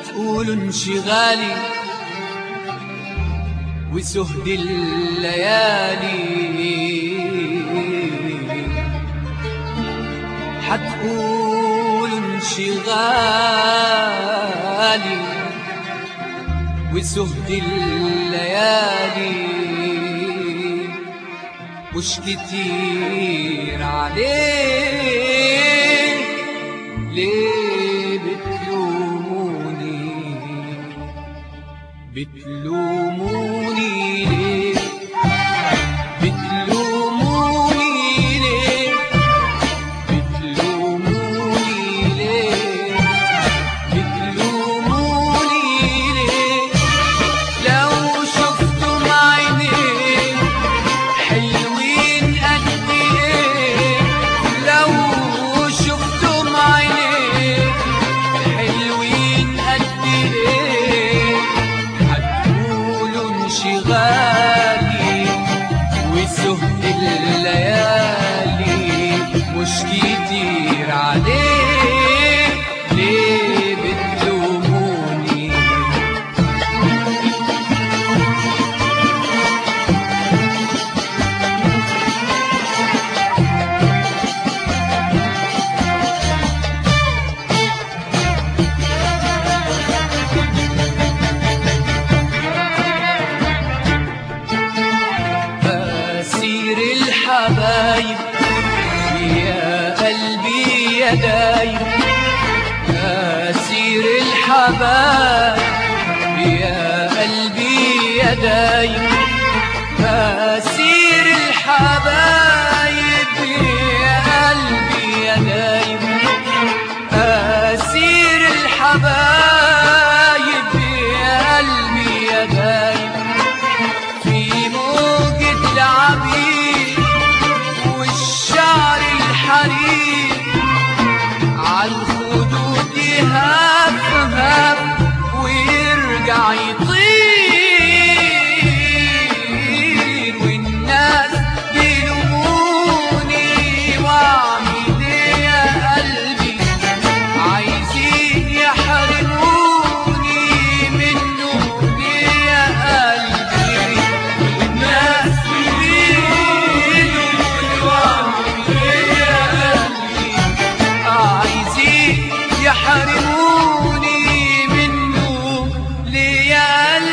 هتقولوا انشغالي وسهد الليالي هتقولوا انشغالي وسهد الليالي مش كتير عليه ليه بتلوموني بتلوموني ليه بتلوموني ليه بتلوموني ليه بتلوموني ليه لو شفتم عينيه حلوين قد ايه لو شفتم عينيه حلوين قد ايه هتقولوا انشغالي وسهد الليالي مش كتير عليه ليه بتلوموني أسير الحبايب يا قلبي يا دايب أسير الحبايب يا قلبي يا دايب أسير الحبايب يا قلبي يا دايب أسير الحبايب يا قلبي يا دايب في موجة العبيد والشعر الحرير عالخدود يهف هف ويرجع يطير والناس بيلوموني واعمل ايه يا قلبي عايزين يحرموني منه ليه يا قلبي والناس بيلوموني واعمل ايه يا قلبي عايزين يحرموني منه ليه يا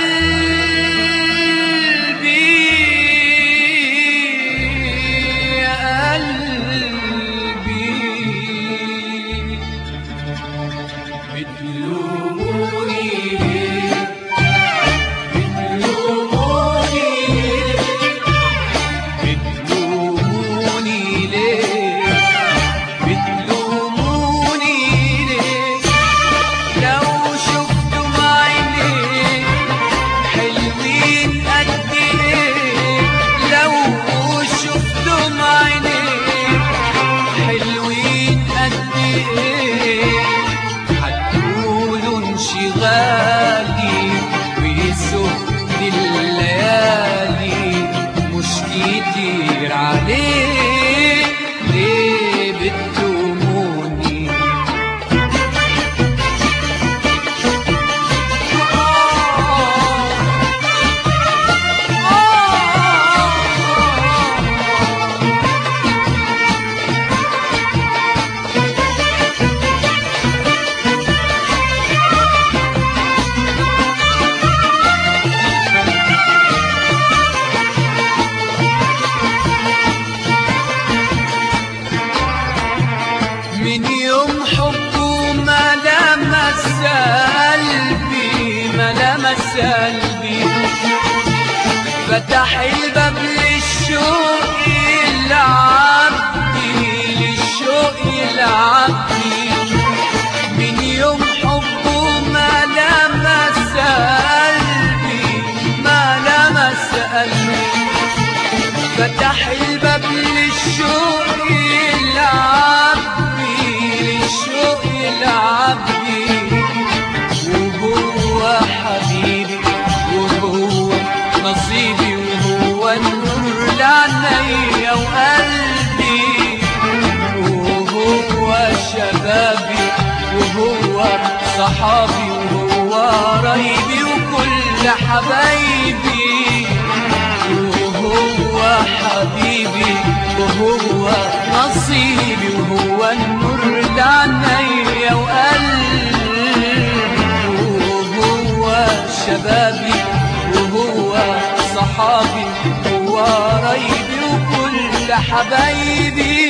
قلبي يا قلبي بتلوموني ليه بتلوموني ليه بتلوموني ليه بتلوموني ليه لو شفتم عينيه حلوين قد ايه لو شفتم عينيه حلوين قد ايه هتقولوا انشغالي وسهد الليالي مش كتير عليه ليه بتلوموني من يوم حبه ما لمس قلبي ما لمس قلبي فتح الباب للشوق العبدي للشوق العبدي من يوم حبه ما لمس قلبي ما لمس قلبي فتح الباب للشوق العبدي للشوق العبدي وهو حبيبي وهو نصيبي وهو النور لعينيا وقلبي وهو شبابي وهو صحابي وهو وقرايبي وكل حبايبي وهو حبيبي وهو نصيبي وهو النور لعينيا وقلبي وهو شبابي وهو صحابي وهو قرايبي وكل حبايبي